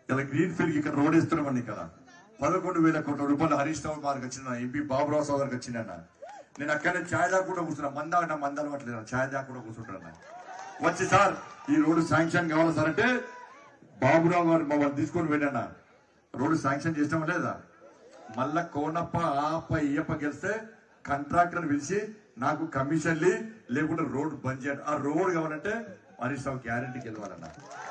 ఇలా green field ఇక్కడ road ఇస్తున్నామని ఇక్కడ పదకొండు వేల కోట్ల రూపాయలు హరీష్ రావు గారికి వచ్చిన ఎంపీ బాబురావు సావు గారికి వచ్చిందన్న నేను అక్కడనే ఛాయ్ దాకా కూర్చున్నా మంద నా మంద అలవాట్లేదు ఛాయ్ దాకా కూడా కూర్చుంటున్నా వచ్చి సార్ ఈ రోడ్డు శాంక్షన్ కావాలి సార్ అంటే బాబురావు గారు మమ్మల్ని తీసుకొని వెళ్ళానా రోడ్డు శాంక్షన్ చేసినామా లేదా మళ్ళా కోనప్ప ఆప ఇయ్యప్ప గెలిస్తే కాంట్రాక్టర్ పిలిచి నాకు కమిషన్లు లేకుంటే రోడ్ బంద్ చేయండి ఆ రోడ్ కావాలంటే హరీష్ రావు గ్యారంటీ గెలవాలన్నా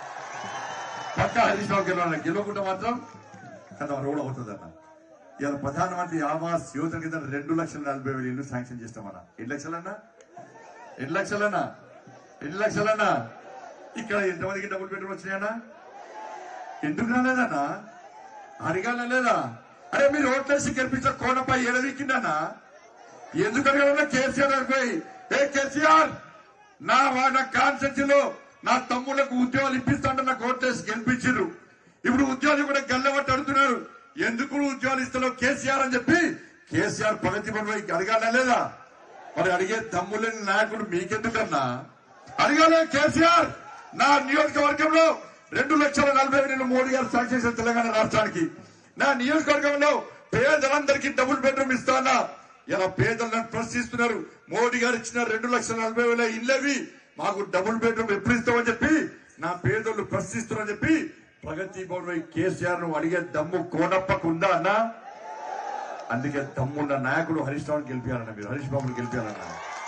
పక్క హరీష్ రావు గెలవాలన్నా గెలవకుండా మాత్రం కదా రోడ్ అవుతుందన్న ఇవాళ ప్రధానమంత్రి ఆవాస్ యోజన కింద రెండు లక్షల నలభై వేలు ఇల్లు శాంక్షన్ చేస్తామన్నా ఎన్ని లక్షలన్నా ఎన్ని లక్షలన్నా ఎన్ని లక్షలన్నా ఇక్కడ ఎంతమందికి డబుల్ బెడ్రూమ్ వచ్చినాయన్నా ఎందుకు రాలేదన్నా అడగాల లేదా అరే మీరు ఓట్లేసి గెలిపించిన కోనపై ఎడవికిందన్నా ఎందుకు అడగాలన్నా కేసీఆర్ అడిపోయి ఏ కేసీఆర్ నా వాడ కాన్సెన్స్ లో నా తమ్ముళ్లకు ఉద్యోగాలు ఇప్పిస్తాంటే నాకు ఓట్లేసి గెలిపించారు ఇప్పుడు ఉద్యోగాలు కూడా గల్లబట్టి అడుగుతున్నారు ఎందుకు ఉద్యోగాలు ఇస్తున్నావు కేసీఆర్ అని చెప్పి కేసీఆర్ ప్రగతి పడిపోయి అడగాల లేదా మరి అడిగే తమ్ముళ్ళని నాయకుడు మీకెందుకన్నా అడగాలే కేసీఆర్ నా నియోజకవర్గంలో రెండు లక్షల నలభై వేలు మోడీ గారు సాక్షి చేసిన తెలంగాణ రాష్ట్రానికి నా నియోజకవర్గంలో పేదలందరికీ డబుల్ బెడ్రూమ్ ఇస్తానా ఇలా పేదలను ప్రశ్నిస్తున్నారు మోడీ గారు ఇచ్చిన రెండు లక్షల నలభై వేల ఇళ్ళవి మాకు డబుల్ బెడ్రూమ్ ఎప్పుడు ఇస్తామని చెప్పి నా పేదోళ్ళు ప్రశ్నిస్తున్నారని చెప్పి ప్రగతి భవన్ కేసీఆర్ ను అడిగే దమ్ము కోనప్పకు ఉందా అన్నా అందుకే దమ్మున్న నాయకుడు హరీష్ రావుని గెలిపారన్న మీరు హరీష్ బాబుని గెలిపారన్న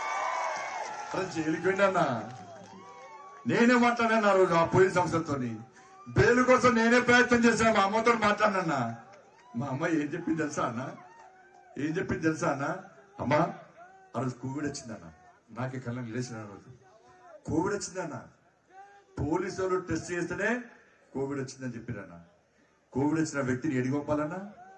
వెళ్ళిపోయిందన్నా నేనే మాట్లాడాను ఆ రోజు ఆ పోలీస్ సంస్థతో బెయిల్ కోసం నేనే ప్రయత్నం చేశాను మా అమ్మతో మాట్లాడినన్నా మా అమ్మ ఏం చెప్పింది తెలుసా అన్న ఏం చెప్పింది తెలుసా అన్న అమ్మా ఆ రోజు కోవిడ్ వచ్చిందన్న నాకే కళ్ళని లేచిన ఆ రోజు కోవిడ్ వచ్చిందన్న పోలీసు వాళ్ళు టెస్ట్ చేస్తేనే కోవిడ్ వచ్చిందని చెప్పారన్న కోవిడ్ వచ్చిన వ్యక్తిని ఎడిగి పంపాలన్నా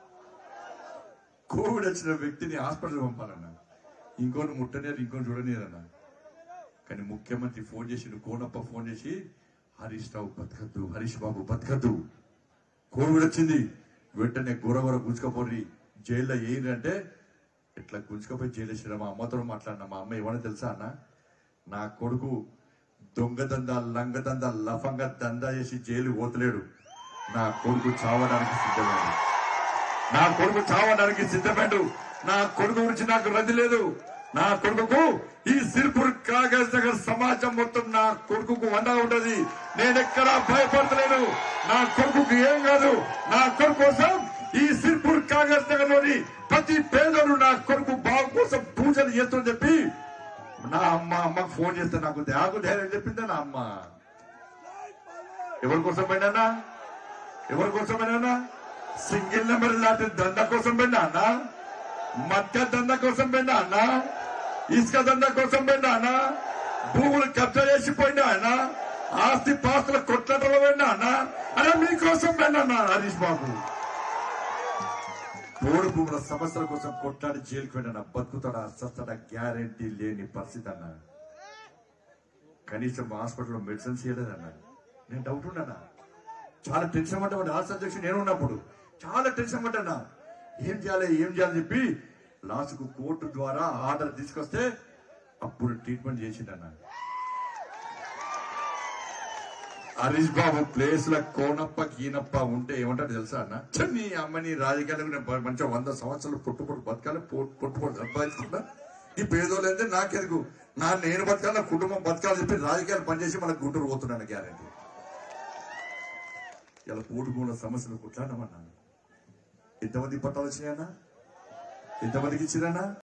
కోవిడ్ వచ్చిన వ్యక్తిని హాస్పిటల్ పంపాలన్నా ఇంకోటి ముట్టనేరు ఇంకోటి చూడనేరన్నా కానీ ముఖ్యమంత్రి ఫోన్ చేసి కోనప్ప ఫోన్ చేసి హరీష్ రావు బతకద్దు హరీష్ బాబు బతకద్దు కోవిడ్ వచ్చింది వెంటనే గోరగోర గుంజుకపోయి జైల్లో ఏంటంటే ఇట్లా గుంజుకపోయి జైలు వేసిన మా అమ్మతో మాట్లాడిన మా అమ్మ ఏమన్నా తెలుసా అన్న నా కొడుకు దొంగ దందా లంగ దందా లఫంగా దందా చేసి జైలు పోతలేడు నా కొడుకు చావడానికి సిద్ధమైంది నా కొడుకు చావడానికి సిద్ధపడ్డు నా కొడుకు గురించి నాకు రద్దు లేదు నా కొడుకుకు ఈ సిర్పూర్ కాగజ్ నగర్ సమాజం మొత్తం నా కొడుకుకు వంద ఉంటది నేనెక్కడా భయపడతలేను నా కొడుకుకు ఏం కాదు నా కొడుకు కోసం ఈ సిర్పూర్ కాగజ్ నగర్ లోని ప్రతి పేదలు నా కొడుకు బాగు కోసం పూజలు చేస్తుందని చెప్పి నా అమ్మ అమ్మకు ఫోన్ చేస్తే నాకు త్యాగు ధైర్యం చెప్పిందా నా అమ్మ ఎవరి కోసం పోయినా ఎవరి కోసం పోయినా సింగిల్ నెంబర్ లాంటి దంద కోసం పోయినా అన్న మధ్య దంద కోసం పోయినా అన్న ఇసుక దంద కోసం పోయినా అన్న భూములు కబ్జా చేసిపోయినా అన్న ఆస్తి పాస్తుల కొట్లాటలో పోయినా అన్న అరే మీకోసం పోయినా అన్న హరీష్ బాబు పోడు భూముల సమస్యల కోసం కొట్లాడి జైలుకు వెళ్ళిన బతుకుతాడా సస్తాడా గ్యారంటీ లేని పరిస్థితి అన్న కనీసం హాస్పిటల్లో మెడిసిన్స్ చేయలేదన్న నేను డౌట్ ఉన్నానా చాలా టెన్షన్ పడ్డా రాష్ట్ర అధ్యక్షుడు నేను ఉన్నప్పుడు చాలా టెన్షన్ పడ్డానా ఏం చేయాలి ఏం చేయాలని చెప్పి లాస్ట్కు కోర్టు ద్వారా ఆర్డర్ తీసుకొస్తే అప్పుడు ట్రీట్మెంట్ చేసిండన్న హరీష్ బాబు ప్లేస్ లో కోనప్ప కీనప్ప ఉంటే ఏమంటారు తెలుసా అన్న ఛ, నీ అమ్మని రాజకీయాలకు మంచిగా వంద సంవత్సరాలు పుట్టుపొట్టు బతకాలి పుట్టుపొట్టు సంపాదించుకున్నా ఈ పేదోళ్ళు అయితే నాకెందుకు నా నేను బతకాలి నా కుటుంబం బతకాలని చెప్పి రాజకీయాలు పనిచేసి మన గుంటూరు పోతున్నాను గ్యారంటీ ఇలా పూడుకున్న సమస్యలు కొట్లాడమన్నా ఎంతమంది పట్టాలు వచ్చినాయన్నా ఎంతమందికి ఇచ్చిరన్నా